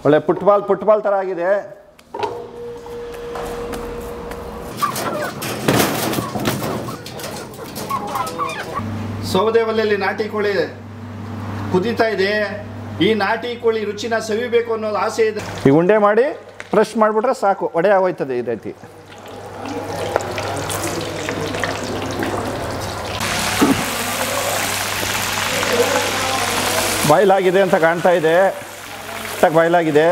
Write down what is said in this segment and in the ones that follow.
ಒಳ್ಳೆ football football ಥರ ಆಗಿದೆ ಸೌದೆ ಒಲೆಯಲ್ಲಿ ನಾಟಿ ಕೋಳಿ ಕುದೀತಾ ಇದೆ ಈ ನಾಟಿ ಕೋಳಿ ರುಚಿನ ಸವಿಬೇಕು ಅನ್ನೋದು ಆಸೆ ಇದೆ ಈ ಉಂಡೆ ಮಾಡಿ ಫ್ರೆಶ್ ಮಾಡಿಬಿಟ್ರೆ ಸಾಕು ಒಡೆ ಆಗೋಯ್ತದೆ ಈ ರೀತಿ ಬಾಯ್ಲಾಗಿದೆ ಅಂತ ಕಾಣ್ತಾ ಇದೆ ಕರೆಕ್ಟಾಗಿ ಬಾಯ್ಲಾಗಿದೆ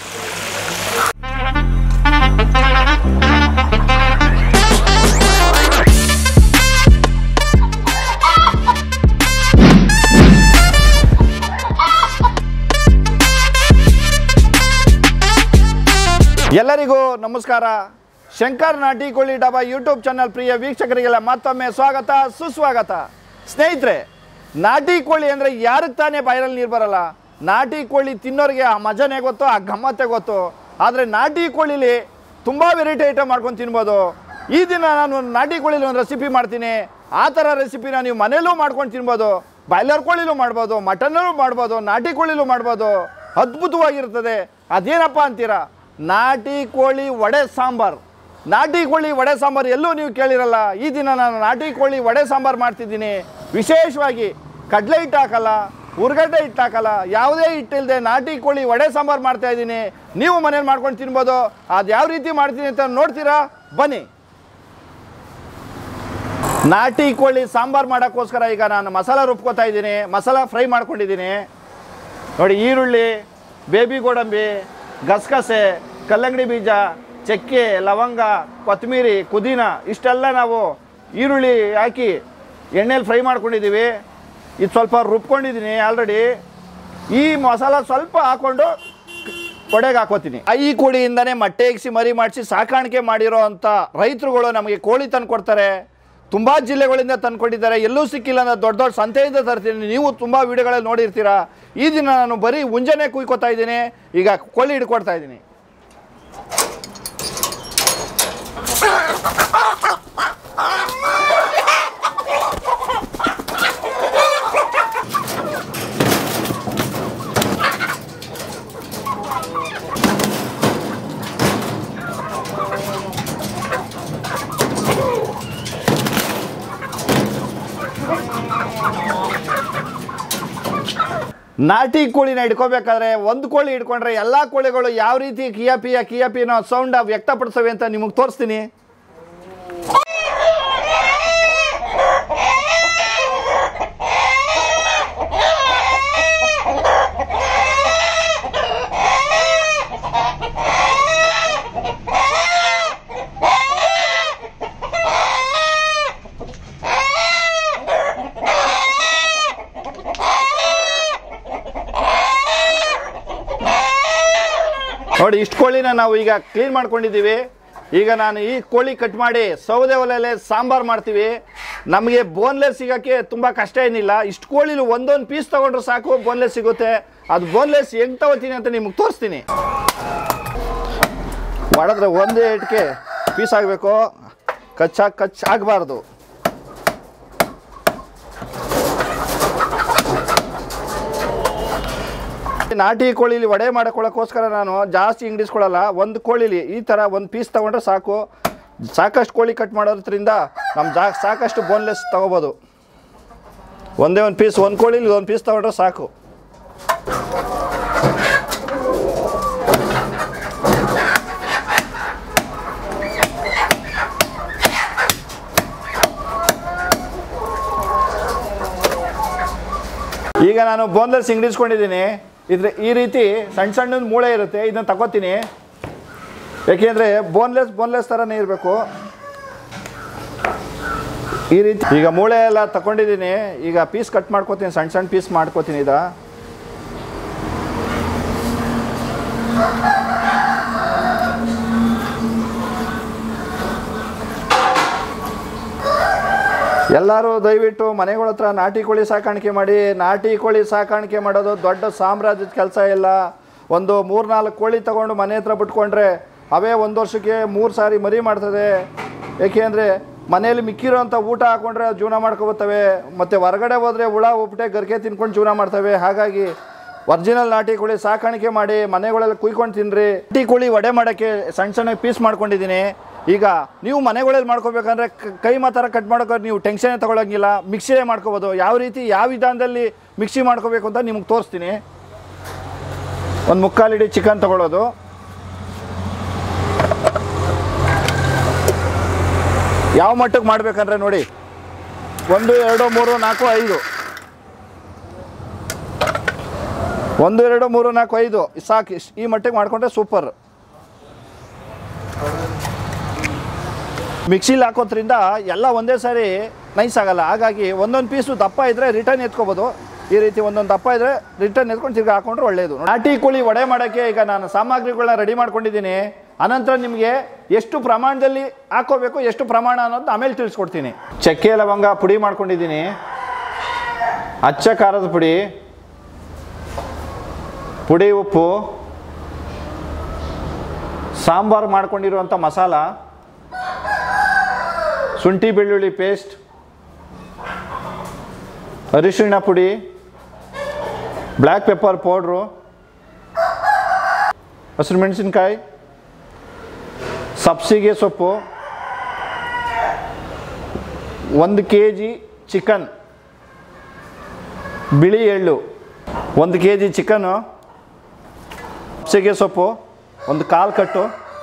ಎಲ್ಲರಿಗೂ ನಮಸ್ಕಾರ ಶಂಕರ್ ನಾಟಿ ಕೋಳಿ ಡಾಬಾ ಯೂಟ್ಯೂಬ್ ಚಾನಲ್ ಪ್ರಿಯ ವೀಕ್ಷಕರಿಗೆಲ್ಲ ಮತ್ತೊಮ್ಮೆ ಸ್ವಾಗತ ಸುಸ್ವಾಗತ ಸ್ನೇಹಿತರೆ ನಾಟಿ ಕೋಳಿ ಅಂದರೆ ಯಾರಿಗೆ ತಾನೇ ಬಾಯಲ್ಲಿ ನೀರು ಬರಲ್ಲ ನಾಟಿ ಕೋಳಿ ತಿನ್ನೋರಿಗೆ ಆ ಮಜನೇ ಗೊತ್ತು ಆ ಗಮ್ಮತ್ತೇ ಗೊತ್ತು ಆದರೆ ನಾಟಿ ಕೋಳಿಲಿ ತುಂಬ ವೆರೈಟಿ ಐಟಮ್ ಮಾಡ್ಕೊಂಡು ತಿನ್ಬೋದು ಈ ದಿನ ನಾನು ನಾಟಿ ಕೋಳಿಲಿ ಒಂದು ರೆಸಿಪಿ ಮಾಡ್ತೀನಿ ಆ ಥರ ರೆಸಿಪಿನ ನೀವು ಮನೇಲೂ ಮಾಡ್ಕೊಂಡು ತಿನ್ಬೋದು ಬಾಯ್ಲರ್ ಕೋಳಿಲೂ ಮಾಡ್ಬೋದು ಮಟನಲ್ಲೂ ಮಾಡ್ಬೋದು ನಾಟಿ ಕೋಳಿಲೂ ಮಾಡ್ಬೋದು ಅದ್ಭುತವಾಗಿರ್ತದೆ ಅದೇನಪ್ಪ ಅಂತೀರಾ ನಾಟಿ ಕೋಳಿ ವಡೆ ಸಾಂಬಾರ್ ನಾಟಿ ಕೋಳಿ ವಡೆ ಸಾಂಬಾರು ಎಲ್ಲೂ ನೀವು ಕೇಳಿರಲ್ಲ ಈ ದಿನ ನಾನು ನಾಟಿ ಕೋಳಿ ವಡೆ ಸಾಂಬಾರು ಮಾಡ್ತಿದ್ದೀನಿ ವಿಶೇಷವಾಗಿ ಕಡಲೆ ಹಿಟ್ಟು ಹಾಕಲ್ಲ ಉರ್ಗಡ್ಡೆ ಹಿಟ್ಟು ಹಾಕಲ್ಲ ಯಾವುದೇ ಹಿಟ್ಟಿಲ್ಲದೆ ನಾಟಿ ಕೋಳಿ ವಡೆ ಸಾಂಬಾರು ಮಾಡ್ತಾ ಇದ್ದೀನಿ ನೀವು ಮನೇಲಿ ಮಾಡ್ಕೊಂಡು ತಿನ್ಬೋದು ಅದು ಯಾವ ರೀತಿ ಮಾಡ್ತೀನಿ ಅಂತ ನೋಡ್ತೀರಾ ಬನ್ನಿ ನಾಟಿ ಕೋಳಿ ಸಾಂಬಾರು ಮಾಡೋಕ್ಕೋಸ್ಕರ ಈಗ ನಾನು ಮಸಾಲ ರುಬ್ಕೋತಾ ಇದ್ದೀನಿ ಮಸಾಲ ಫ್ರೈ ಮಾಡ್ಕೊಂಡಿದ್ದೀನಿ ನೋಡಿ ಈರುಳ್ಳಿ ಬೇಬಿ ಗೋಡಂಬಿ ಗಸಗಸೆ ಕಲ್ಲಂಗಡಿ ಬೀಜ ಚಕ್ಕೆ ಲವಂಗ ಕೊತ್ತಂಬರಿ ಪುದೀನ ಇಷ್ಟೆಲ್ಲ ನಾವು ಈರುಳ್ಳಿ ಹಾಕಿ ಎಣ್ಣೆಲಿ ಫ್ರೈ ಮಾಡ್ಕೊಂಡಿದ್ದೀವಿ ಇದು ಸ್ವಲ್ಪ ರುಬ್ಕೊಂಡಿದ್ದೀನಿ ಆಲ್ರೆಡಿ ಈ ಮಸಾಲ ಸ್ವಲ್ಪ ಹಾಕ್ಕೊಂಡು ಕೊಡೆಗೆ ಹಾಕೋತೀನಿ ಈ ಕೋಳಿಯಿಂದನೇ ಮೊಟ್ಟೆ ಇಕ್ಸಿ ಮರಿ ಮಾಡಿಸಿ ಸಾಕಾಣಿಕೆ ಮಾಡಿರೋ ಅಂಥ ರೈತರುಗಳು ನಮಗೆ ಕೋಳಿ ತಂದು ಕೊಡ್ತಾರೆ ತುಂಬ ಜಿಲ್ಲೆಗಳಿಂದ ತಂದ್ಕೊಂಡಿದ್ದಾರೆ ಎಲ್ಲೂ ಸಿಕ್ಕಿಲ್ಲ ಅಂದ್ರೆ ದೊಡ್ಡ ದೊಡ್ಡ ಸಂತೆಯಿಂದ ತರ್ತೀನಿ ನೀವು ತುಂಬ ವಿಡಿಯೋಗಳಲ್ಲಿ ನೋಡಿರ್ತೀರಾ ಈ ದಿನ ನಾನು ಬರೀ ಮುಂಜಾನೆ ಕುಯ್ಕೋತಾ ಇದ್ದೀನಿ ಈಗ ಕೋಳಿ ಹಿಡ್ಕೊಡ್ತಾ ಇದ್ದೀನಿ ನಾಟಿ ಕೋಳಿನ ಹಿಡ್ಕೋಬೇಕಾದ್ರೆ ಒಂದು ಕೋಳಿ ಹಿಡ್ಕೊಂಡ್ರೆ ಎಲ್ಲ ಕೋಳಿಗಳು ಯಾವ ರೀತಿ ಕಿಯಾಪಿಯ ಕಿಯಾಪಿನೋ ಸೌಂಡ್ ವ್ಯಕ್ತಪಡಿಸವೆ ಅಂತ ನಿಮಗೆ ತೋರಿಸ್ತೀನಿ ನೋಡಿ ಇಷ್ಟು ಕೋಳಿನ ನಾವು ಈಗ ಕ್ಲೀನ್ ಮಾಡ್ಕೊಂಡಿದ್ದೀವಿ ಈಗ ನಾನು ಈ ಕೋಳಿ ಕಟ್ ಮಾಡಿ ಸೌದೆ ಒಲೆಯಲ್ಲಿ ಸಾಂಬಾರು ಮಾಡ್ತೀವಿ ನಮಗೆ ಬೋನ್ಲೆಸ್ ಸಿಗೋಕ್ಕೆ ತುಂಬ ಕಷ್ಟ ಏನಿಲ್ಲ ಇಷ್ಟು ಕೋಳಿಲಿ ಒಂದೊಂದು ಪೀಸ್ ತೊಗೊಂಡ್ರೆ ಸಾಕು ಬೋನ್ಲೆಸ್ ಸಿಗುತ್ತೆ ಅದು ಬೋನ್ಲೆಸ್ ಹೆಂಗೆ ತಗೋತೀನಿ ಅಂತ ನಿಮಗೆ ತೋರಿಸ್ತೀನಿ ಮಾಡಿದ್ರೆ ಒಂದೇ ಇಟ್ಕೆ ಪೀಸ್ ಆಗಬೇಕು ಕಚ್ಚಾ ಕಚ್ ಆಗಬಾರ್ದು ನಾಟಿ ಕೋಳಿಲಿ ವಡೆ ಮಾಡ್ಕೊಳ್ಳೋಕ್ಕೋಸ್ಕರ ನಾನು ಜಾಸ್ತಿ ಇಂಗ್ಡಿಸ್ಕೊಳ್ಳಲ್ಲ ಒಂದು ಕೋಳಿಲಿ ಈ ಥರ ಒಂದು ಪೀಸ್ ತೊಗೊಂಡ್ರೆ ಸಾಕು ಸಾಕಷ್ಟು ಕೋಳಿ ಕಟ್ ಮಾಡೋದ್ರಿಂದ ನಮ್ಮ ಜಾ ಸಾಕಷ್ಟು ಬೋನ್ಲೆಸ್ ತೊಗೋಬೋದು ಒಂದೇ ಒಂದು ಪೀಸ್ ಒಂದು ಕೋಳಿಲಿ ಒಂದು ಪೀಸ್ ತೊಗೊಂಡ್ರೆ ಸಾಕು ಈಗ ನಾನು ಬೋನ್ಲೆಸ್ ಇಂಗ್ಡಿಸ್ಕೊಂಡಿದ್ದೀನಿ ಇದ್ರ ಈ ರೀತಿ ಸಣ್ಣ ಸಣ್ಣದ ಮೂಳೆ ಇರುತ್ತೆ ಇದನ್ನ ತಗೋತೀನಿ ಯಾಕೆಂದರೆ ಬೋನ್ಲೆಸ್ ಬೋನ್ಲೆಸ್ ಥರನೇ ಇರಬೇಕು ಈ ರೀತಿ ಈಗ ಮೂಳೆ ಎಲ್ಲ ತಗೊಂಡಿದ್ದೀನಿ ಈಗ ಪೀಸ್ ಕಟ್ ಮಾಡ್ಕೋತೀನಿ ಸಣ್ಣ ಸಣ್ಣ ಪೀಸ್ ಮಾಡ್ಕೋತೀನಿ ಇದ ಎಲ್ಲರೂ ದಯವಿಟ್ಟು ಮನೆಗಳ ಹತ್ರ ನಾಟಿ ಕೋಳಿ ಸಾಕಾಣಿಕೆ ಮಾಡಿ ನಾಟಿ ಕೋಳಿ ಸಾಕಾಣಿಕೆ ಮಾಡೋದು ದೊಡ್ಡ ಸಾಮ್ರಾಜ್ಯದ ಕೆಲಸ ಇಲ್ಲ ಒಂದು ಮೂರು ನಾಲ್ಕು ಕೋಳಿ ತಗೊಂಡು ಮನೆ ಹತ್ರ ಬಿಟ್ಕೊಂಡ್ರೆ ಅವೇ ಒಂದು ವರ್ಷಕ್ಕೆ ಮೂರು ಸಾರಿ ಮರಿ ಮಾಡ್ತದೆ ಏಕೆಂದರೆ ಮನೇಲಿ ಮಿಕ್ಕಿರೋಂಥ ಊಟ ಹಾಕೊಂಡ್ರೆ ಜೀವನ ಮಾಡ್ಕೊಬತ್ತವೆ ಮತ್ತು ಹೊರಗಡೆ ಹೋದರೆ ಹುಳ ಉಪ್ಪಟೆ ಗರಿಕೆ ತಿನ್ಕೊಂಡು ಜೀವನ ಮಾಡ್ತವೆ ಹಾಗಾಗಿ ಒರಿಜಿನಲ್ ನಾಟಿ ಕೋಳಿ ಸಾಕಾಣಿಕೆ ಮಾಡಿ ಮನೆಗಳಲ್ಲಿ ಕುಯ್ಕೊಂಡು ತಿನ್ರಿ ನಾಟಿ ಕೋಳಿ ವಡೆ ಮಾಡೋಕ್ಕೆ ಸಣ್ಣ ಸಣ್ಣ ಪೀಸ್ ಮಾಡ್ಕೊಂಡಿದ್ದೀನಿ ಈಗ ನೀವು ಮನೆಗಳಲ್ಲಿ ಮಾಡ್ಕೋಬೇಕಂದ್ರೆ ಕ- ಕೈ ಮಾತಾರ ಕಟ್ ಮಾಡೋಕೆ ನೀವು ಟೆನ್ಷನ್ ತಗೊಳಂಗಿಲ್ಲ ಮಿಕ್ಸಿಯೇ ಮಾಡ್ಕೋಬೋದು ಯಾವ ರೀತಿ ಯಾವ ವಿಧಾನದಲ್ಲಿ ಮಿಕ್ಸಿ ಮಾಡ್ಕೋಬೇಕು ಅಂತ ನಿಮ್ಗೆ ತೋರಿಸ್ತೀನಿ ಒಂದು ಮುಕ್ಕಾಲು ಇಡೀ ಚಿಕನ್ ತಗೊಳ್ಳೋದು ಯಾವ ಮಟ್ಟಕ್ಕೆ ಮಾಡ್ಬೇಕಂದ್ರೆ ನೋಡಿ ಒಂದು ಎರಡು ಮೂರು ನಾಲ್ಕು ಐದು ಒಂದು ಎರಡು ಮೂರು ನಾಲ್ಕು ಐದು ಸಾಕು ಇಷ್ಟ್- ಈ ಮಟ್ಟಿಗೆ ಮಾಡಿಕೊಂಡ್ರೆ ಸೂಪರ್ ಮಿಕ್ಸಿಲಿ ಹಾಕೋದ್ರಿಂದ ಎಲ್ಲ ಒಂದೇ ಸಾರಿ ನೈಸ್ ಆಗಲ್ಲ ಹಾಗಾಗಿ ಒಂದೊಂದು ಪೀಸು ದಪ್ಪ ಇದ್ದರೆ ರಿಟರ್ನ್ ಎತ್ಕೋಬೋದು ಈ ರೀತಿ ಒಂದೊಂದು ದಪ್ಪ ಇದ್ದರೆ ರಿಟರ್ನ್ ಎತ್ಕೊಂಡು ತಿರ್ಗಿ ಹಾಕೊಂಡ್ರೆ ಒಳ್ಳೆಯದು ನಾಟಿ ಕೋಳಿ ವಡೆ ಮಾಡೋಕ್ಕೆ ಈಗ ನಾನು ಸಾಮಗ್ರಿಗಳನ್ನ ರೆಡಿ ಮಾಡ್ಕೊಂಡಿದ್ದೀನಿ ಅನಂತರ ನಿಮಗೆ ಎಷ್ಟು ಪ್ರಮಾಣದಲ್ಲಿ ಹಾಕೋಬೇಕು ಎಷ್ಟು ಪ್ರಮಾಣ ಅನ್ನೋದು ಆಮೇಲೆ ತಿಳಿಸ್ಕೊಡ್ತೀನಿ ಚಕ್ಕೆ ಲವಂಗ ಪುಡಿ ಮಾಡ್ಕೊಂಡಿದ್ದೀನಿ ಅಚ್ಚ ಖಾರದ ಪುಡಿ ಪುಡಿ ಉಪ್ಪು ಸಾಂಬಾರು ಮಾಡ್ಕೊಂಡಿರುವಂಥ ಮಸಾಲ ಶುಂಠಿ ಬೆಳ್ಳುಳ್ಳಿ ಪೇಸ್ಟ್ ಅರಿಶಿಣ ಪುಡಿ ಬ್ಲ್ಯಾಕ್ ಪೆಪ್ಪರ್ ಪೌಡ್ರು ಹಸಿರು ಮೆಣಸಿನ್ಕಾಯಿ ಸಬ್ಸಿಗೆ ಸೊಪ್ಪು ಒಂದು ಕೆ ಜಿ ಚಿಕನ್ ಬಿಳಿ ಎಳ್ಳು ಒಂದು ಕೆ ಜಿ ಚಿಕನು ಸಬ್ಸಿಗೆ ಸೊಪ್ಪು ಒಂದು ಕಾಲು ಕಟ್ಟು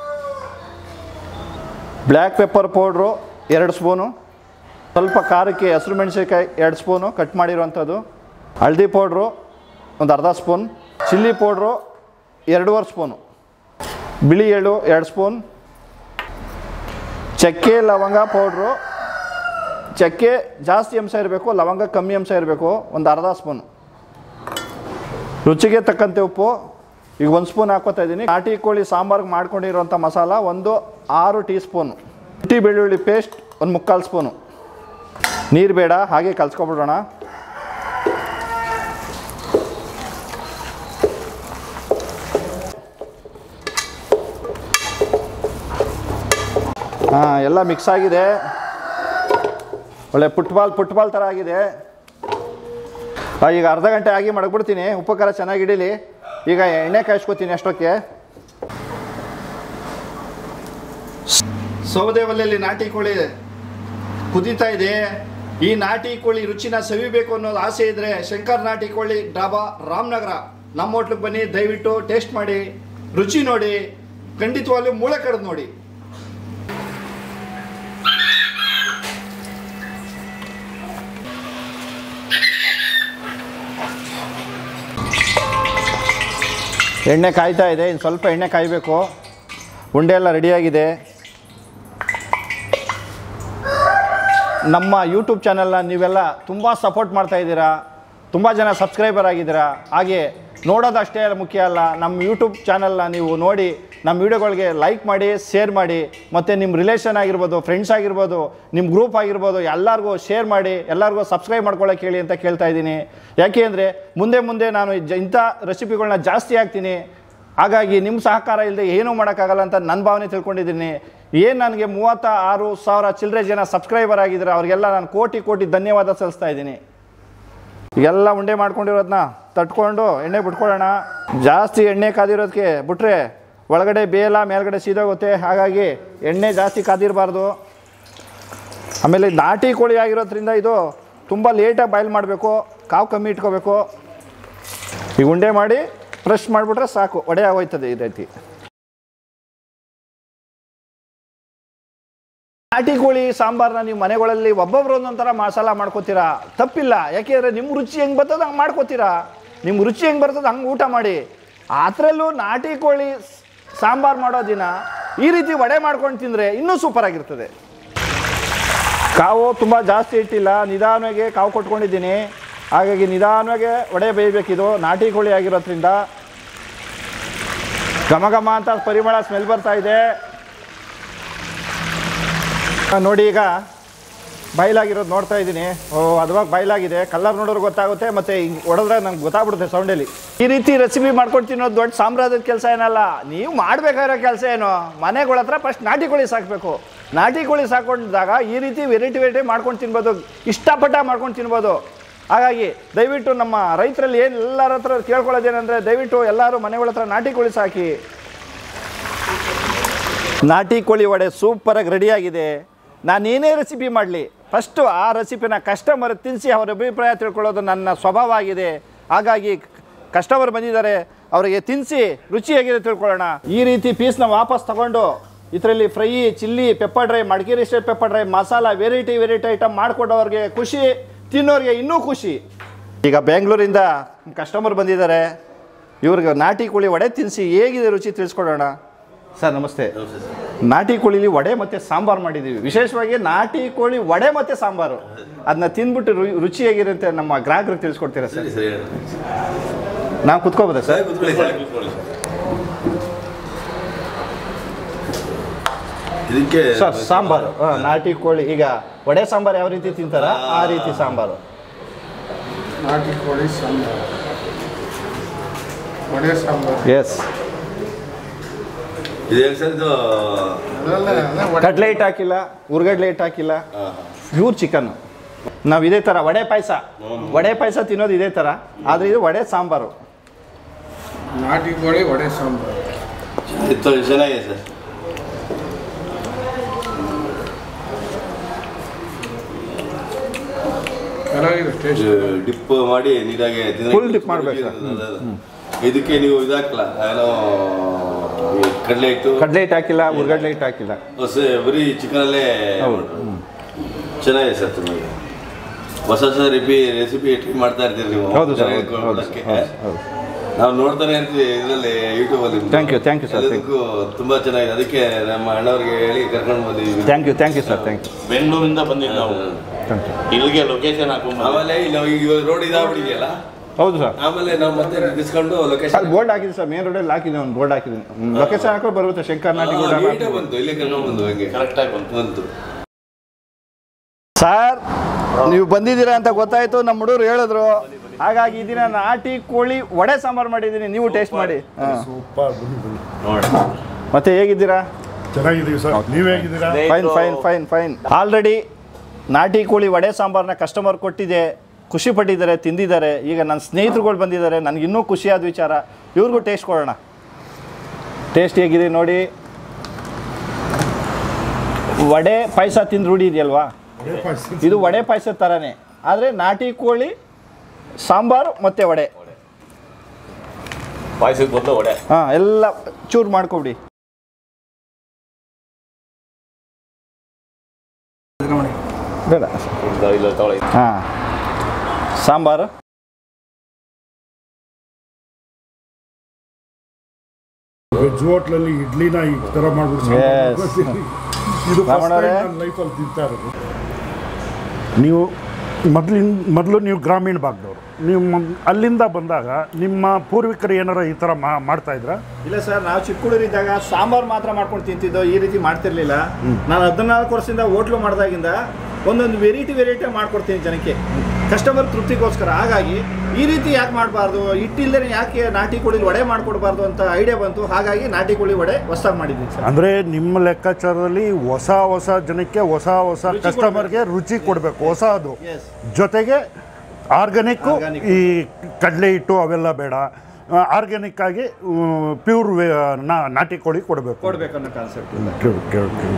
ಬ್ಲ್ಯಾಕ್ ಪೆಪ್ಪರ್ ಪೌಡ್ರು ಎರಡು ಸ್ಪೂನು ಸ್ವಲ್ಪ ಖಾರಕ್ಕೆ ಹಸಿರು ಮೆಣಸಿನ್ಕಾಯಿ ಎರಡು ಸ್ಪೂನು ಕಟ್ ಮಾಡಿರುವಂಥದ್ದು ಹಳದಿ ಪೌಡ್ರು ಒಂದು ಅರ್ಧ ಸ್ಪೂನ್ ಚಿಲ್ಲಿ ಪೌಡ್ರು ಎರಡೂವರೆ ಸ್ಪೂನು ಬಿಳಿ ಎಳ್ಳು ಎರಡು ಸ್ಪೂನ್ ಚಕ್ಕೆ ಲವಂಗ ಪೌಡ್ರು ಚಕ್ಕೆ ಜಾಸ್ತಿ ಅಂಶ ಇರಬೇಕು ಲವಂಗ ಕಮ್ಮಿ ಅಂಶ ಇರಬೇಕು ಒಂದು ಅರ್ಧ ಸ್ಪೂನು ರುಚಿಗೆ ತಕ್ಕಂತೆ ಉಪ್ಪು ಈಗ ಒಂದು ಸ್ಪೂನ್ ಹಾಕೋತಾ ಇದ್ದೀನಿ ನಾಟಿ ಕೋಳಿ ಸಾಂಬಾರ್ಗೆ ಮಾಡ್ಕೊಂಡಿರುವಂಥ ಮಸಾಲ ಒಂದು ಆರು ಟೀ ಸ್ಪೂನು ಶುಂಠಿ ಬೆಳ್ಳುಳ್ಳಿ ಪೇಸ್ಟ್ ಒಂದು ಮುಕ್ಕಾಲು ಸ್ಪೂನು ನೀರು ಬೇಡ ಹಾಗೆ ಕಲ್ಸ್ಕೊಬಿಡೋಣ ಹಾಂ ಎಲ್ಲ ಮಿಕ್ಸ್ ಆಗಿದೆ ಒಳ್ಳೆ ಫುಟ್ಬಾಲ್ ಫುಟ್ಬಾಲ್ ಥರ ಆಗಿದೆ ಆ, ಈಗ ಅರ್ಧ ಗಂಟೆ ಆಗಿ ಮಡಗ್ಬಿಡ್ತೀನಿ ಉಪ್ಪು ಖಾರ ಚೆನ್ನಾಗಿ ಹಿಡೀಲಿ ಈಗ ಎಣ್ಣೆ ಕಾಯಿಸ್ಕೊತೀನಿ ಅಷ್ಟಕ್ಕೆ ಸೌದೆ ಒಲೆಯಲ್ಲಿ ನಾಟಿ ಕೋಳಿ ಕುದೀತಾ ಇದೆ ಈ ನಾಟಿ ಕೋಳಿ ರುಚಿನ ಸವಿಬೇಕು ಅನ್ನೋದು ಆಸೆ ಇದ್ರೆ ಶಂಕರ್ ನಾಟಿ ಕೋಳಿ ಡಾಬಾ ರಾಮನಗರ ನಮ್ಮ ಹೋಟ್ಲಿಗೆ ಬನ್ನಿ ದಯವಿಟ್ಟು ಟೇಸ್ಟ್ ಮಾಡಿ ರುಚಿ ನೋಡಿ ಖಂಡಿತವಾಗ್ಲೂ ಮೂಳೆ ಕಡ್ದು ನೋಡಿ ಎಣ್ಣೆ ಕಾಯ್ತಾ ಇದೆ ಇನ್ನು ಸ್ವಲ್ಪ ಎಣ್ಣೆ ಕಾಯಬೇಕು ಉಂಡೆ ಎಲ್ಲ ರೆಡಿಯಾಗಿದೆ ನಮ್ಮ ಯೂಟ್ಯೂಬ್ ಚಾನಲ್ನ ನೀವೆಲ್ಲ ತುಂಬ ಸಪೋರ್ಟ್ ಮಾಡ್ತಾ ಇದ್ದೀರಾ ತುಂಬ ಜನ ಸಬ್ಸ್ಕ್ರೈಬರ್ ಆಗಿದ್ದೀರಾ ಹಾಗೆ ನೋಡೋದಷ್ಟೇ ಮುಖ್ಯ ಅಲ್ಲ ನಮ್ಮ ಯೂಟ್ಯೂಬ್ ಚಾನಲ್ನ ನೀವು ನೋಡಿ ನಮ್ಮ ವೀಡಿಯೋಗಳಿಗೆ ಲೈಕ್ ಮಾಡಿ ಶೇರ್ ಮಾಡಿ ಮತ್ತು ನಿಮ್ಮ ರಿಲೇಷನ್ ಆಗಿರ್ಬೋದು ಫ್ರೆಂಡ್ಸ್ ಆಗಿರ್ಬೋದು ನಿಮ್ಮ ಗ್ರೂಪ್ ಆಗಿರ್ಬೋದು ಎಲ್ಲರಿಗೂ ಶೇರ್ ಮಾಡಿ ಎಲ್ಲರಿಗೂ ಸಬ್ಸ್ಕ್ರೈಬ್ ಮಾಡ್ಕೊಳ್ಳೋಕೆ ಹೇಳಿ ಅಂತ ಕೇಳ್ತಾ ಇದ್ದೀನಿ ಯಾಕೆ ಅಂದರೆ ಮುಂದೆ ಮುಂದೆ ನಾನು ಜ- ಇಂಥ ರೆಸಿಪಿಗಳನ್ನ ಜಾಸ್ತಿ ಹಾಕ್ತೀನಿ ಹಾಗಾಗಿ ನಿಮ್ಮ ಸಹಕಾರ ಇಲ್ಲದೆ ಏನೂ ಮಾಡೋಕ್ಕಾಗಲ್ಲ ಅಂತ ನನ್ನ ಭಾವನೆ ತಿಳ್ಕೊಂಡಿದ್ದೀನಿ ಏನು ನನಗೆ ಮೂವತ್ತ ಆರು ಸಾವಿರ ಚಿಲ್ಲರೆ ಜನ ಸಬ್ಸ್ಕ್ರೈಬರ್ ಆಗಿದ್ದಾರೆ ಅವ್ರಿಗೆಲ್ಲ ನಾನು ಕೋಟಿ ಕೋಟಿ ಧನ್ಯವಾದ ಸಲ್ಲಿಸ್ತಾ ಇದ್ದೀನಿ ಎಲ್ಲ ಉಂಡೆ ಮಾಡ್ಕೊಂಡಿರೋದನ್ನ ತಟ್ಕೊಂಡು ಎಣ್ಣೆ ಬಿಟ್ಕೊಳ್ಳೋಣ ಜಾಸ್ತಿ ಎಣ್ಣೆ ಕಾದಿರೋದಕ್ಕೆ ಬಿಟ್ರೆ ಒಳಗಡೆ ಬೇಲ ಮೇಲ್ಗಡೆ ಸೀದೋಗುತ್ತೆ ಹಾಗಾಗಿ ಎಣ್ಣೆ ಜಾಸ್ತಿ ಕಾದಿರಬಾರ್ದು ಆಮೇಲೆ ನಾಟಿ ಕೋಳಿ ಆಗಿರೋದ್ರಿಂದ ಇದು ತುಂಬ ಲೇಟಾಗಿ ಬಾಯ್ಲ್ ಮಾಡಬೇಕು ಕಾವು ಕಮ್ಮಿ ಇಟ್ಕೋಬೇಕು ಈಗ ಉಂಡೆ ಮಾಡಿ ಫ್ರೆಶ್ ಮಾಡಿಬಿಟ್ರೆ ಸಾಕು ಒಡೆ ಆಗೋಯ್ತದೆ ಈ ರೀತಿ ನಾಟಿ ಕೋಳಿ ಸಾಂಬಾರನ್ನ ನೀವು ಮನೆಗಳಲ್ಲಿ ಒಬ್ಬೊಬ್ರು ಒಂದೊಂಥರ ಮಸಾಲ ಮಾಡ್ಕೋತೀರಾ ತಪ್ಪಿಲ್ಲ ಯಾಕೆಂದರೆ ನಿಮ್ಮ ರುಚಿ ಹೆಂಗೆ ಬರ್ತದೆ ಹಂಗೆ ಮಾಡ್ಕೋತೀರಾ ನಿಮ್ಮ ರುಚಿ ಹೆಂಗೆ ಬರ್ತದೆ ಹಂಗೆ ಊಟ ಮಾಡಿ ಅದರಲ್ಲೂ ನಾಟಿ ಕೋಳಿ ಸಾಂಬಾರು ಮಾಡೋ ದಿನ ಈ ರೀತಿ ವಡೆ ಮಾಡ್ಕೊಂಡು ತಿಂದರೆ ಇನ್ನೂ ಸೂಪರ್ ಆಗಿರ್ತದೆ ಕಾವು ತುಂಬ ಜಾಸ್ತಿ ಇಟ್ಟಿಲ್ಲ ನಿಧಾನವಾಗಿ ಕಾವು ಕೊಟ್ಕೊಂಡಿದ್ದೀನಿ ಹಾಗಾಗಿ ನಿಧಾನವಾಗಿ ವಡೆ ಬೇಯಬೇಕಿದು ನಾಟಿ ಕೋಳಿ ಆಗಿರೋದ್ರಿಂದ ಘಮ ಘಮ ಅಂತ ಪರಿಮಳ ಸ್ಮೆಲ್ ಬರ್ತಾ ಇದೆ ಆ, ನೋಡಿ ಈಗ ಬಯಲಾಗಿರೋದು ನೋಡ್ತಾ ಇದ್ದೀನಿ ಓ ಅದ್ವಾಗ ಬಯಲಾಗಿದೆ ಕಲರ್ ನೋಡೋರು ಗೊತ್ತಾಗುತ್ತೆ ಮತ್ತು ಹಿಂಗೆ ಹೊಡೆದ್ರೆ ನಂಗೆ ಗೊತ್ತಾಗ್ಬಿಡುತ್ತೆ ಸೌಂಡಲ್ಲಿ ಈ ರೀತಿ ರೆಸಿಪಿ ಮಾಡ್ಕೊಂಡು ತಿನ್ನೋದು ದೊಡ್ಡ ಸಾಮ್ರಾಜ್ಯದ ಕೆಲಸ ಏನಲ್ಲ ನೀವು ಮಾಡಬೇಕಾಗಿರೋ ಕೆಲಸ ಏನು ಮನೆಗಳ ಹತ್ರ ಫಸ್ಟ್ ನಾಟಿ ಕೋಳಿ ಸಾಕಬೇಕು ನಾಟಿ ಕೋಳಿ ಸಾಕೊಂಡಿದ್ದಾಗ ಈ ರೀತಿ ವೆರೈಟಿ ವೆರೈಟಿ ಮಾಡ್ಕೊಂಡು ತಿನ್ಬೋದು ಇಷ್ಟಪಟ್ಟ ಮಾಡ್ಕೊಂಡು ತಿನ್ಬೋದು ಹಾಗಾಗಿ ದಯವಿಟ್ಟು ನಮ್ಮ ರೈತರಲ್ಲಿ ಏನು ಎಲ್ಲರ ಹತ್ರ ಕೇಳ್ಕೊಳ್ಳೋದೇನೆಂದರೆ ದಯವಿಟ್ಟು ಎಲ್ಲರೂ ಮನೆಗಳ ಹತ್ರ ನಾಟಿ ಕೋಳಿ ಸಾಕಿ ನಾಟಿ ಕೋಳಿ ವಡೆ ಸೂಪರಾಗಿ ರೆಡಿಯಾಗಿದೆ ನಾನು ಏನೇ ರೆಸಿಪಿ ಮಾಡಲಿ ಫಸ್ಟು ಆ ರೆಸಿಪಿನ ಕಸ್ಟಮರ್ ತಿನ್ನಿಸಿ ಅವರ ಅಭಿಪ್ರಾಯ ತಿಳ್ಕೊಳ್ಳೋದು ನನ್ನ ಸ್ವಭಾವ ಆಗಿದೆ ಹಾಗಾಗಿ ಕಸ್ಟಮರ್ ಬಂದಿದ್ದಾರೆ ಅವರಿಗೆ ತಿನ್ನಿಸಿ ರುಚಿಯಾಗಿದೆ ತಿಳ್ಕೊಳ್ಳೋಣ ಈ ರೀತಿ ಪೀಸ್ನ ವಾಪಸ್ ತಗೊಂಡು ಇದರಲ್ಲಿ fry chilli pepper dry Madikeri style pepper dry masala variety variety item ಮಾಡಿಕೊಡೋರಿಗೆ ಖುಷಿ ತಿನ್ನೋರಿಗೆ ಇನ್ನೂ ಖುಷಿ ಈಗ ಬೆಂಗಳೂರಿಂದ ಕಸ್ಟಮರ್ ಬಂದಿದ್ದಾರೆ ಇವ್ರಿಗೆ ನಾಟಿ ಕೋಳಿ ವಡೆ ತಿನ್ನಿಸಿ ಹೇಗಿದೆ ರುಚಿ ತಿಳಿಸ್ಕೊಡೋಣ ಸರ್ ನಮಸ್ತೆ ನಾಟಿ ಕೋಳಿಲಿ ವಡೆ ಮತ್ತು ಸಾಂಬಾರು ಮಾಡಿದ್ದೀವಿ ವಿಶೇಷವಾಗಿ ನಾಟಿ ಕೋಳಿ ವಡೆ ಮತ್ತು ಸಾಂಬಾರು ಅದನ್ನ ತಿಂದ್ಬಿಟ್ಟು ರು ರುಚಿ ಹೇಗಿರುತ್ತೆ ನಮ್ಮ ಗ್ರಾಹಕರಿಗೆ ತಿಳಿಸ್ಕೊಡ್ತೀರಾ ಸರ್ ಸರಿ ಸರಿ ನಾವು ಕುತ್ಕೋಬೋದಾ ಸರ್ ಕೂತ್ಕೊಳ್ಳಿ ಸರ್ ಕೂತ್ಕೊಳ್ಳಿ ಇದಕ್ಕೆ ಸರ್ ಸಾಂಬಾರು ಹಾ, ನಾಟಿ ಕೋಳಿ ಈಗ ವಡೆ ಸಾಂಬಾರು ಯಾವ ರೀತಿ ತಿಂತಾರ ಆ ರೀತಿ ಸಾಂಬಾರು ನಾಟಿ ಕೋಳಿ ಸಾಂಬಾರು ವಡೆ ಸಾಂಬಾರು ಎಸ್ ಇದು ಹೇಗೆ ಸರ್ ಇದು ಅದೆಲ್ಲ ಅದೇ ವಡೆ ಕಡ್ಲೆ ಹಿಟ್ಟು ಹಾಕಿಲ್ಲ ಉರ್ಗಡ್ಲೆ ಹಿಟ್ಟು ಹಾಕಿಲ್ಲ ಹಾ, ಪ್ಯೂರ್ ಚಿಕನ್ ನಾವು ಇದೇ ಥರ ವಡೆ ಪಾಯಸ ವಡೆ ಪಾಯಸ ತಿನ್ನೋದು ಇದೇ ಥರ ಆದರೆ ಇದು ವಡೆ ಸಾಂಬಾರು ನಾಟಿ ಕೋಳಿ ವಡೆ ಸಾಂಬಾರು ಇದು ಚೆನ್ನಾಗಿದೆ ಸರ್ ಚೆನ್ನಾಗಿದೆ ಟೇಸ್ಟ್ ಡಿಪ್ ಮಾಡಿ ನೀಟಾಗಿ ತಿನ್ನಕ್ಕೆ Full dip ಮಾಡ್ಬೇಕು ಸರ್. ಅದು, ಅದು. ಇದಕ್ಕೆ ನೀವು ಇದಾಕಲ್ಲ ಏನೋ ಈ ಕಡಲೆ ಹಿಟ್ಟು ಕಡ್ಲೆ ಹಿಟ್ಟು ಹಾಕಿಲ್ಲ ಉರ್ಗಡ್ಲೆ ಹಿಟ್ಟು ಹಾಕಿಲ್ಲ ಹೊಸ ಬರೀ ಚಿಕನಲ್ಲೇ ಹೌದು. ಚೆನ್ನಾಗಿದೆ ಸರ್ ಚೆನ್ನಾಗಿ ಹೊಸ ಹೊಸ ರೆಸಿಪಿ ರೆಸಿಪಿ ಟ್ರೈ ಮಾಡ್ತಾ ಇರ್ತೀರಿ ನೀವು ಹೌದು ಸರ್ ಜನರಿಗೆ ಹೌದು ಹೌದು ಕೊಡೋದಕ್ಕೆ. ಹೌದು ಹೌದು ನಾವು ನೋಡ್ತಾನೆ ಇರ್ತೀವಿ ಇದರಲ್ಲಿ ಯೂಟ್ಯೂಬಲ್ಲಿ Thank you, thank you, sir, thank ಎಲ್ಲದಕ್ಕೂ ತುಂಬಾ ಚೆನ್ನಾಗಿದೆ ಅದಕ್ಕೆ ನಮ್ಮ ಅಣ್ಣವ್ರಿಗೆ ಹೇಳಿ ಕರ್ಕೊಂಡು ಬಂದಿದ್ದೀವಿ thank you thank you sir thank you ಬೆಂಗಳೂರಿಂದ ಬಂದಿದ್ದು ನಾವು ಥ್ಯಾಂಕ್ ಯು ಇಲ್ಲಿಗೆ ಲೊಕೇಶನ್ ಹಾಕೊಂಡ್ ಆಮೇಲೆ ಇಲ್ಲಿ ಈಗ ರೋಡ್ ಇದಾಗ್ಬಿಟ್ಟಿದೆಯಲ್ಲ ಹೌದು ಸರ್ ಆಮೇಲೆ ನಾವು ಮತ್ತೆ ನಿಲ್ಸ್ಕೊಂಡು ಅಲ್ಲಿ ಲೊಕೇಶನ್ ಬೋರ್ಡ್ ಹಾಕಿದ್ದೀನಿ ಸರ್ ಮೇನ್ ರೋಡಲ್ಲಿ ಹಾಕಿದ್ದೀನಿ ಒಂದು ಬೋರ್ಡ್ ಹಾಕಿದ್ದೀನಿ ಲೊಕೇಶನ್ ಹಾಕೋ ಬರುತ್ತೆ ಶಂಕರ್ ನಾಟಿ ನೀಟಾಗಿ ಬಂತು ಇಲ್ಲೇ ಕರ್ಕೊಂಡು ಬಂದು ಹಂಗೆ ಕರೆಕ್ಟ್ ಆಗಿ ಬಂತು ಬಂತು ಸರ್ ನೀವು ಬಂದಿದ್ದೀರಾ ಅಂತ ಗೊತ್ತಾಯ್ತು ನಮ್ಮ ಹುಡುಗರು ಹೇಳಿದ್ರು ಹಾಗಾಗಿ ಈ ದಿನ ನಾಟಿ ಕೋಳಿ ವಡೆ ಸಾಂಬಾರು ಮಾಡಿದ್ದೀನಿ ನೀವು ಟೇಸ್ಟ್ ಮಾಡಿ ಹಾ. ಸೂಪರ್ ಬನ್ನಿ ಬನ್ನಿ ನೋಡಿ ಮತ್ತೆ ಹೇಗಿದ್ದೀರಾ ಚೆನ್ನಾಗಿದ್ದೀವಿ ಸರ್ ನೀವು ಹೇಗಿದ್ದೀರಾ fine fine fine fine already ನಾಟಿ ಕೋಳಿ ವಡೆ ಸಾಂಬಾರನ್ನ ಕಸ್ಟಮರ್ ಕೊಟ್ಟಿದೆ ಖುಷಿ ಪಟ್ಟಿದ್ದಾರೆ ತಿಂದಿದ್ದಾರೆ ಈಗ ನನ್ನ ಸ್ನೇಹಿತರುಗಳು ಬಂದಿದ್ದಾರೆ ನನಗೆ ಇನ್ನೂ ಖುಷಿಯಾದ ವಿಚಾರ ಇವ್ರಿಗೂ ಟೇಸ್ಟ್ ಕೊಡೋಣ ಟೇಸ್ಟ್ ಹೇಗಿದೆ ನೋಡಿ ವಡೆ ಪಾಯಸ ತಿಂದು ರೂಢಿ ಇದೆಯಲ್ವಾ ಇದು ವಡೆ ಪಾಯಸದ ಥರನೇ ಆದರೆ ನಾಟಿ ಕೋಳಿ ಸಾಂಬಾರು ಮತ್ತು ವಡೆ ಪಾಯಸಕ್ಕೆ ಬದಲು ಒಡೆ ಹಾಂ ಎಲ್ಲ ಚೂರು ಮಾಡ್ಕೊಬಿಡಿ ಬೇಡ ಇಲ್ಲ ತಗೊಳ್ಳಿ ಹಾಂ ಸಾಂಬಾರು ವೆಜ್ ಹೋಟ್ಲಲ್ಲಿ ಇಡ್ಲಿನ ಈ ಥರ ಮಾಡ್ಬಿಟ್ಟು Yes. ಇದು ರಾಮಣ್ಣವ್ರೆ? ನನ್ನ ಲೈಫಲ್ಲಿ ತಿಂತಾ ಇರೋದು ನೀವು ಮೊದಲಿನ ಮೊದಲು ನೀವು ಗ್ರಾಮೀಣ ಭಾಗದವರು ನೀವು ಮ- ಅಲ್ಲಿಂದ ಬಂದಾಗ ನಿಮ್ಮ ಪೂರ್ವಿಕರು ಏನಾರ ಈ ಥರ ಮಾ ಮಾಡ್ತಾ ಇದ್ರಾ ಇಲ್ಲ ಸರ್ ನಾವು ಚಿಕ್ಕ ಹುಡುಗರಿದ್ದಾಗ ಸಾಂಬಾರು ಮಾತ್ರ ಮಾಡ್ಕೊಂಡು ತಿಂತಿದ್ದೋ ಈ ರೀತಿ ಮಾಡ್ತಿರ್ಲಿಲ್ಲ ನಾನು ಹದಿನಾಲ್ಕು ವರ್ಷದಿಂದ ಹೋಟ್ಲು ಮಾಡಿದಾಗಿಂದ ಒಂದೊಂದು ವೆರೈಟಿ ವೆರೈಟಿ ಮಾಡ್ಕೊಡ್ತೀನಿ ಜನಕ್ಕೆ ಕಸ್ಟಮರ್ ತೃಪ್ತಿಗೋಸ್ಕರ ಹಾಗಾಗಿ ಈ ರೀತಿ ಯಾಕೆ ಮಾಡಬಾರ್ದು ಹಿಟ್ಟಿಲ್ದೇ ಯಾಕೆ ನಾಟಿ ಕೋಳಿ ವಡೆ ಮಾಡ್ಕೊಡ್ಬಾರ್ದು ಅಂತ ಐಡಿಯಾ ಬಂತು ಹಾಗಾಗಿ ನಾಟಿ ಕೋಳಿ ವಡೆ ಹೊಸದಾಗಿ ಮಾಡಿದ್ದೀನಿ ಸರ್ ಅಂದರೆ ನಿಮ್ಮ ಲೆಕ್ಕಾಚಾರದಲ್ಲಿ ಹೊಸ ಹೊಸ ಜನಕ್ಕೆ ಹೊಸ ಹೊಸ ರುಚಿ ಕಸ್ಟಮರ್ಗೆ ರುಚಿ ಕೊಡಬೇಕು ಹೊಸದು ಎಸ್ ಜೊತೆಗೆ ಆರ್ಗ್ಯಾನಿಕ್ಕು Organic. ಈ ಕಡಲೆ ಹಿಟ್ಟು ಅವೆಲ್ಲ ಬೇಡ ಆರ್ಗ್ಯಾನಿಕ್ ಆಗಿ ಪ್ಯೂರ್ ನಾಟಿ ಕೋಳಿ ಕೊಡಬೇಕು ಕೊಡ್ಬೇಕು ಅನ್ನೋ ಕಾನ್ಸೆಪ್ಟ್ ಕೇಳು ಕೇಳು ಕೇಳು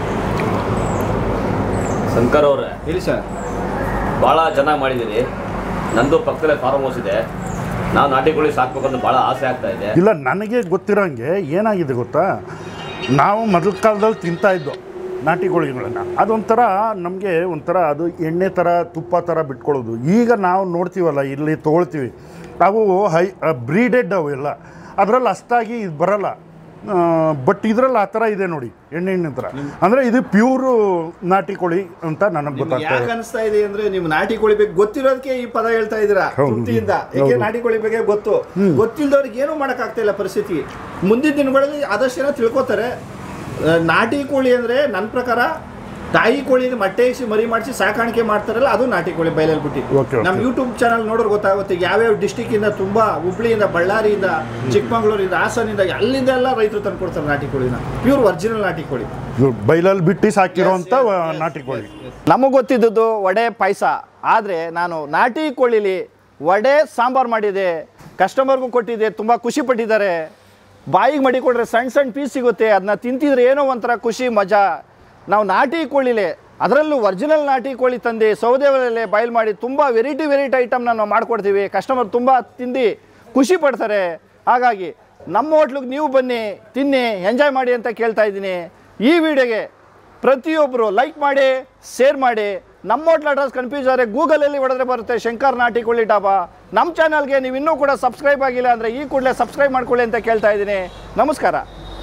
ಶಂಕರ್ ಅವ್ರೆ ಹೇಳಿ ಸರ್ ಭಾಳ ಚೆನ್ನಾಗಿ ಮಾಡಿದ್ದೀರಿ ನಂದು ಪಕ್ಕದಲ್ಲೇ ಫಾರ್ಮ್ ಹೌಸ್ ಇದೆ ನಾವು ನಾಟಿ ಕೋಳಿ ಸಾಕ್ಬೇಕಂತ ಭಾಳ ಆಸೆ ಆಗ್ತಾ ಇದೆ ಇಲ್ಲ ನನಗೆ ಗೊತ್ತಿರೋಂಗೆ ಏನಾಗಿದೆ ಗೊತ್ತಾ ನಾವು ಮೊದಲ ಕಾಲದಲ್ಲಿ ತಿಂತಾ ಇದ್ದೋ ನಾಟಿ ಕೋಳಿಗಳನ್ನ ಅದೊಂಥರ ನಮಗೆ ಒಂಥರ ಅದು ಎಣ್ಣೆ ಥರ ತುಪ್ಪ ಥರ ಬಿಟ್ಕೊಳ್ಳೋದು ಈಗ ನಾವು ನೋಡ್ತೀವಲ್ಲ ಇಲ್ಲಿ ತೊಗೊಳ್ತೀವಿ ಅವು ಹೈ ಬ್ರೀಡೆಡ್ ಅವು ಎಲ್ಲ ಅದರಲ್ಲಿ ಅಷ್ಟಾಗಿ ಇದು ಬರಲ್ಲ ಬಟ್ ಇದರಲ್ಲಿ ಆ ಥರ ಇದೆ ನೋಡಿ ಎಣ್ಣೆ ಎಣ್ಣೆ ಥರ ಅಂದರೆ ಇದು ಪ್ಯೂರು ನಾಟಿ ಕೋಳಿ ಅಂತ ನನಗೆ ಗೊತ್ತಾಗ್ತಾ ಯಾಕೆ ಇದೆ ಅನಿಸ್ತಾ ಇದೆ ಅಂದ್ರೆ ನೀವು ನಾಟಿ ಕೋಳಿ ಬಗ್ಗೆ ಗೊತ್ತಿರೋದಕ್ಕೆ ಈ ಪದ ಹೇಳ್ತಾ ಇದ್ದೀರಾ ಹೌದು. ತೃಪ್ತಿಯಿಂದ ಯಾಕೆ ಹೌದು. ನಾಟಿ ಕೋಳಿ ಬಗ್ಗೆ ಗೊತ್ತು ಗೊತ್ತಿಲ್ಲದವ್ರಿಗೆ ಏನೂ ಮಾಡಕ್ ಆಗ್ತಾ ಇಲ್ಲ ಪರಿಸ್ಥಿತಿ ಮುಂದಿನ ದಿನಗಳಲ್ಲಿ ಆದಷ್ಟು ಜನ ತಿಳ್ಕೊತಾರೆ ಆ, ನಾಟಿ ಕೋಳಿ ಅಂದ್ರೆ ನನ್ನ ಪ್ರಕಾರ ತಾಯಿ ಕೋಳಿನ ಮೊಟ್ಟೆ ಇಸಿ ಮರಿ ಮಾಡಿಸಿ ಸಾಕಾಣಿಕೆ ಮಾಡ್ತಾರಲ್ಲ ಅದು ನಾಟಿ ಕೋಳಿ ಬಯಲಲ್ಲಿ Okay, ಬಿಟ್ಟು okay. ನಮ್ಮ ಯೂಟ್ಯೂಬ್ ಚಾನಲ್ ನೋಡೋರು ಗೊತ್ತಾಗುತ್ತೆ ಯಾವ್ಯಾವ ಡಿಸ್ಟಿಕ್ ಇಂದ ತುಂಬಾ ಹುಬ್ಳಿಯಿಂದ ಬಳ್ಳಾರಿಯಿಂದ ಚಿಕ್ಕಮಗಳೂರಿಂದ ಹಾಸನಿಂದ ಅಲ್ಲಿಂದ ಎಲ್ಲ ರೈತರು ತಂದು ಕೊಡ್ತಾರೆ ನಾಟಿ ಕೋಳಿನ ಪ್ಯೂರ್ ಒರಿಜಿನಲ್ ನಾಟಿ ಕೋಳಿ ಇವ್ರು ಬೈಲಲ್ಲಿ ಬಿಟ್ಟು ಸಾಕಿರೋಂಥ ನಾಟಿ ಕೋಳಿ ನಮಗೆ ಗೊತ್ತಿದ್ದದ್ದು ವಡೆ ಪಾಯಸ ಆದರೆ ನಾನು ನಾಟಿ ಕೋಳಿಲಿ ವಡೆ ಸಾಂಬಾರು ಮಾಡಿದೆ ಕಸ್ಟಮರ್ಗೂ ಕೊಟ್ಟಿದ್ದೆ ತುಂಬ ಖುಷಿ ಪಟ್ಟಿದ್ದಾರೆ ಬಾಯಿಗೆ ಮಡಿಕೊಟ್ರೆ ಸಣ್ಣ ಸಣ್ಣ ಪೀಸ್ ಸಿಗುತ್ತೆ ಅದನ್ನ ತಿಂತಿದ್ರೆ ಏನೋ ಒಂಥರ ಖುಷಿ ಮಜಾ ನಾವು ನಾಟಿ ಕೋಳಿಲೆ ಅದರಲ್ಲೂ ಒರಿಜಿನಲ್ ನಾಟಿ ಕೋಳಿ ತಂದು ಸೌದೆ ಒಲೆಯಲ್ಲೇ ಬಾಯ್ಲ್ ಮಾಡಿ ತುಂಬ ವೆರೈಟಿ ವೆರೈಟಿ ಐಟಮ್ನ ನಾವು ಮಾಡಿಕೊಡ್ತೀವಿ ಕಸ್ಟಮರ್ ತುಂಬ ತಿಂದು ಖುಷಿ ಪಡ್ತಾರೆ ಹಾಗಾಗಿ ನಮ್ಮ ಹೋಟ್ಲಿಗೆ ನೀವು ಬನ್ನಿ ತಿನ್ನಿ ಎಂಜಾಯ್ ಮಾಡಿ ಅಂತ ಕೇಳ್ತಾ ಇದ್ದೀನಿ ಈ ವಿಡಿಯೋಗೆ ಪ್ರತಿಯೊಬ್ಬರು ಲೈಕ್ ಮಾಡಿ ಶೇರ್ ಮಾಡಿ ನಮ್ಮ ಹೋಟ್ಲ್ ಅಡ್ರೆಸ್ ಕನ್ಫ್ಯೂಸ್ ಆದರೆ ಗೂಗಲಲ್ಲಿ ಹೊಡೆದ್ರೆ ಬರುತ್ತೆ ಶಂಕರ್ ನಾಟಿ ಕೊಳ್ಳಿ ಡಾಬಾ ನಮ್ಮ ಚಾನಲ್ಗೆ ನೀವು ಇನ್ನೂ ಕೂಡ ಸಬ್ಸ್ಕ್ರೈಬ್ ಆಗಿಲ್ಲ ಅಂದರೆ ಈ ಕೂಡಲೇ ಸಬ್ಸ್ಕ್ರೈಬ್ ಮಾಡ್ಕೊಳ್ಳಿ ಅಂತ ಕೇಳ್ತಾ ಇದ್ದೀನಿ ನಮಸ್ಕಾರ